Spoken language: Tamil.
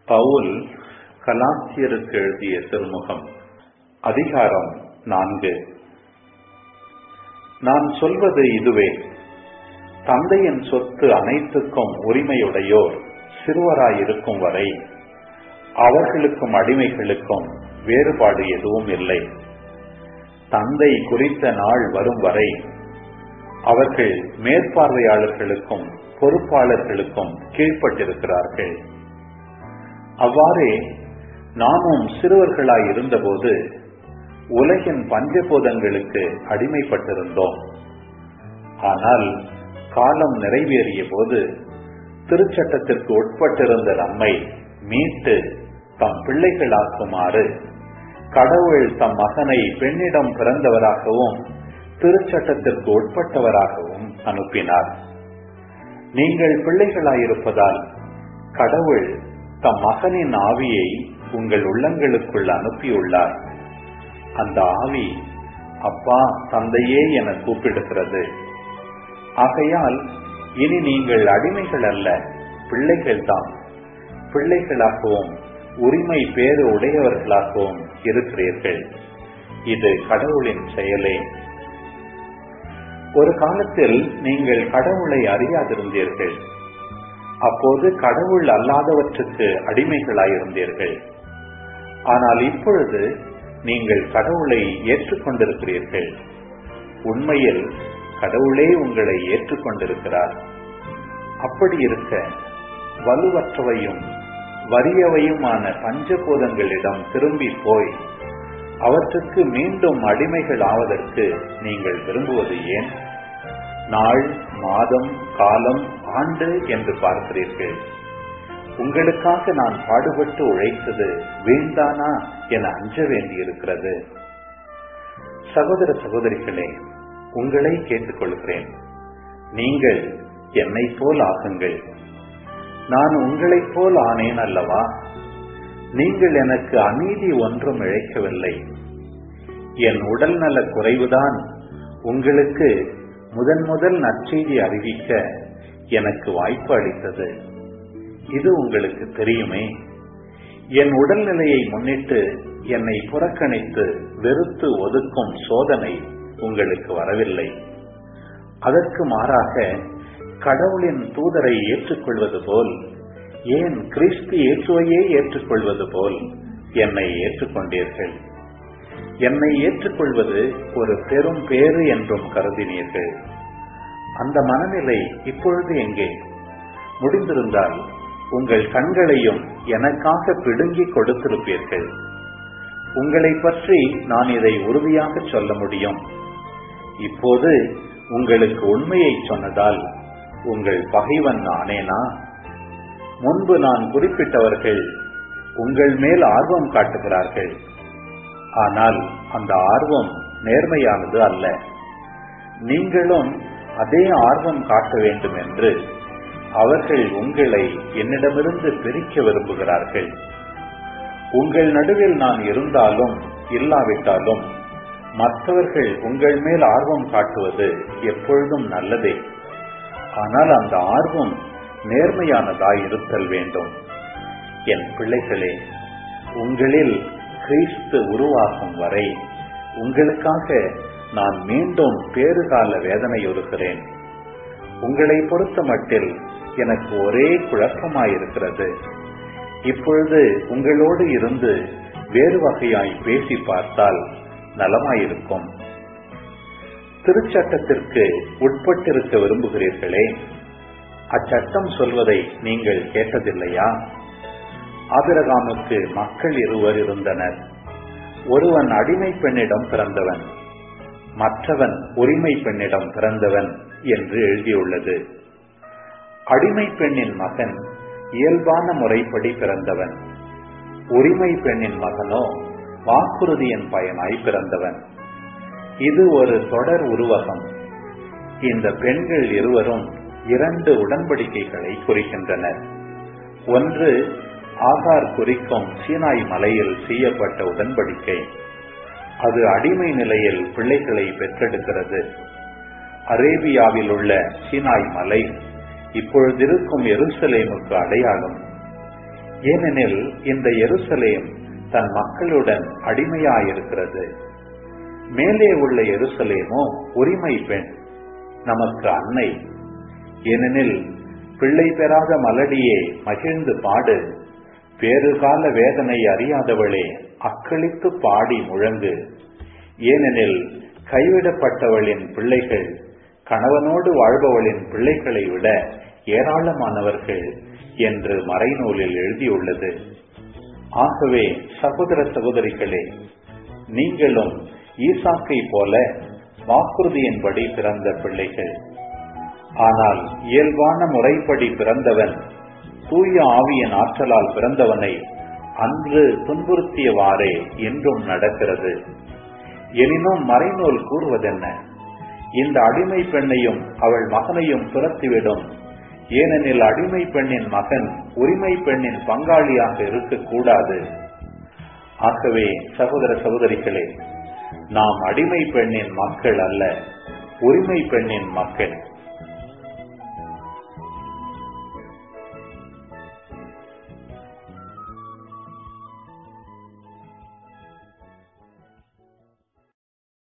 பவுல் கலாத்தியருக்கு எழுதிய திருமுகம் அதிகாரம் நான்கு நான் சொல்வது இதுவே தந்தையின் சொத்து அனைத்துக்கும் உரிமையுடையோர் சிறுவராயிருக்கும் வரை அவர்களுக்கும் அடிமைகளுக்கும் வேறுபாடு எதுவும் இல்லை தந்தை குறித்த நாள் வரும் வரை அவர்கள் மேற்பார்வையாளர்களுக்கும் பொறுப்பாளர்களுக்கும் கீழ்ப்பட்டிருக்கிறார்கள் அவ்வாறே நாமும் சிறுவர்களாய் இருந்தபோது உலகின் பஞ்சபூதங்களுக்கு அடிமைப்பட்டிருந்தோம் ஆனால் காலம் நிறைவேறிய போது திருச்சட்டத்திற்கு உட்பட்டிருந்த நம்மை மீட்டு தம் பிள்ளைகளாக்குமாறு கடவுள் தம் மகனை பெண்ணிடம் பிறந்தவராகவும் திருச்சட்டத்திற்கு உட்பட்டவராகவும் அனுப்பினார் நீங்கள் பிள்ளைகளாயிருப்பதால் கடவுள் தம் மகனின் ஆவியை உங்கள் உள்ளங்களுக்குள் அனுப்பியுள்ளார் அந்த ஆவி அப்பா தந்தையே என கூப்பிடுகிறது ஆகையால் இனி நீங்கள் அடிமைகள் அல்ல பிள்ளைகள் தான் பிள்ளைகளாகவும் உரிமை பேறு உடையவர்களாகவும் இருக்கிறீர்கள் இது கடவுளின் செயலே ஒரு காலத்தில் நீங்கள் கடவுளை அறியாதிருந்தீர்கள் அப்போது கடவுள் அல்லாதவற்றுக்கு அடிமைகளாயிருந்தீர்கள் ஆனால் இப்பொழுது நீங்கள் கடவுளை ஏற்றுக்கொண்டிருக்கிறீர்கள் உண்மையில் கடவுளே உங்களை ஏற்றுக்கொண்டிருக்கிறார் அப்படி இருக்க வலுவற்றவையும் வறியவையுமான பஞ்சபூதங்களிடம் திரும்பி போய் அவற்றுக்கு மீண்டும் அடிமைகள் ஆவதற்கு நீங்கள் விரும்புவது ஏன் நாள் மாதம் காலம் ஆண்டு என்று பார்க்கிறீர்கள் உங்களுக்காக நான் பாடுபட்டு உழைத்தது வீண்தானா என அஞ்ச வேண்டியிருக்கிறது சகோதர சகோதரிகளே உங்களை கேட்டுக்கொள்கிறேன் நீங்கள் என்னை போல் ஆகுங்கள் நான் உங்களைப் போல் ஆனேன் அல்லவா நீங்கள் எனக்கு அநீதி ஒன்றும் இழைக்கவில்லை என் உடல் நல குறைவுதான் உங்களுக்கு முதன் முதல் நற்செய்தி அறிவிக்க எனக்கு வாய்ப்பு அளித்தது இது உங்களுக்கு தெரியுமே என் உடல்நிலையை முன்னிட்டு என்னை புறக்கணித்து வெறுத்து ஒதுக்கும் சோதனை உங்களுக்கு வரவில்லை அதற்கு மாறாக கடவுளின் தூதரை ஏற்றுக்கொள்வது போல் ஏன் கிறிஸ்து இயேசுவையே ஏற்றுக்கொள்வது போல் என்னை ஏற்றுக்கொண்டீர்கள் என்னை ஏற்றுக்கொள்வது ஒரு பெரும் பேறு என்றும் கருதினீர்கள் அந்த மனநிலை இப்பொழுது எங்கே முடிந்திருந்தால் உங்கள் கண்களையும் எனக்காக பிடுங்கி கொடுத்திருப்பீர்கள் உங்களை பற்றி நான் இதை உறுதியாக சொல்ல முடியும் இப்போது உங்களுக்கு உண்மையை சொன்னதால் உங்கள் பகைவன் ஆனேனா முன்பு நான் குறிப்பிட்டவர்கள் உங்கள் மேல் ஆர்வம் காட்டுகிறார்கள் ஆனால் அந்த ஆர்வம் நேர்மையானது அல்ல நீங்களும் அதே ஆர்வம் காட்ட வேண்டும் என்று அவர்கள் உங்களை என்னிடமிருந்து பிரிக்க விரும்புகிறார்கள் உங்கள் நடுவில் நான் இருந்தாலும் இல்லாவிட்டாலும் மற்றவர்கள் உங்கள் மேல் ஆர்வம் காட்டுவது எப்பொழுதும் நல்லதே ஆனால் அந்த ஆர்வம் நேர்மையானதாய் இருத்தல் வேண்டும் என் பிள்ளைகளே உங்களில் கிறிஸ்து உருவாகும் வரை உங்களுக்காக நான் மீண்டும் பேறுகால வேதனையுறுகிறேன் உங்களை பொறுத்த மட்டில் எனக்கு ஒரே குழப்பமாயிருக்கிறது இப்பொழுது உங்களோடு இருந்து வேறு வகையாய் பேசி பார்த்தால் நலமாயிருக்கும் திருச்சட்டத்திற்கு உட்பட்டிருக்க விரும்புகிறீர்களே அச்சட்டம் சொல்வதை நீங்கள் கேட்டதில்லையா ஆபிரகாமுக்கு மக்கள் இருவர் இருந்தனர் ஒருவன் அடிமை பெண்ணிடம் பிறந்தவன் மற்றவன் உரிமை பெண்ணிடம் பிறந்தவன் என்று எழுதியுள்ளது அடிமை பெண்ணின் மகன் இயல்பான முறைப்படி பிறந்தவன் உரிமை பெண்ணின் மகனோ வாக்குறுதியின் பயனாய் பிறந்தவன் இது ஒரு தொடர் உருவகம் இந்த பெண்கள் இருவரும் இரண்டு உடன்படிக்கைகளை குறிக்கின்றனர் ஒன்று ஆகார் குறிக்கும் சீனாய் மலையில் செய்யப்பட்ட உடன்படிக்கை அது அடிமை நிலையில் பிள்ளைகளை பெற்றெடுக்கிறது அரேபியாவில் உள்ள சீனாய் மலை இப்பொழுதிருக்கும் எருசலேமுக்கு அடையாளம் ஏனெனில் இந்த எருசலேம் தன் மக்களுடன் அடிமையாயிருக்கிறது மேலே உள்ள எருசலேமோ உரிமை பெண் நமக்கு அன்னை ஏனெனில் பிள்ளை பெறாத மலடியே மகிழ்ந்து பாடு வேறுகால வேதனை அறியாதவளே அக்களித்து பாடி முழங்கு ஏனெனில் கைவிடப்பட்டவளின் பிள்ளைகள் கணவனோடு வாழ்பவளின் பிள்ளைகளை விட ஏராளமானவர்கள் என்று மறைநூலில் எழுதியுள்ளது ஆகவே சகோதர சகோதரிகளே நீங்களும் ஈசாக்கை போல வாக்குறுதியின்படி பிறந்த பிள்ளைகள் ஆனால் இயல்பான முறைப்படி பிறந்தவன் தூய ஆவியின் ஆற்றலால் பிறந்தவனை அன்று துன்புறுத்தியவாறே என்றும் நடக்கிறது எனினும் மறைநூல் கூறுவதென்ன இந்த அடிமை பெண்ணையும் அவள் மகனையும் துரத்திவிடும் ஏனெனில் அடிமை பெண்ணின் மகன் உரிமை பெண்ணின் பங்காளியாக இருக்கக்கூடாது ஆகவே சகோதர சகோதரிகளே நாம் அடிமை பெண்ணின் மக்கள் அல்ல உரிமை பெண்ணின் மக்கள்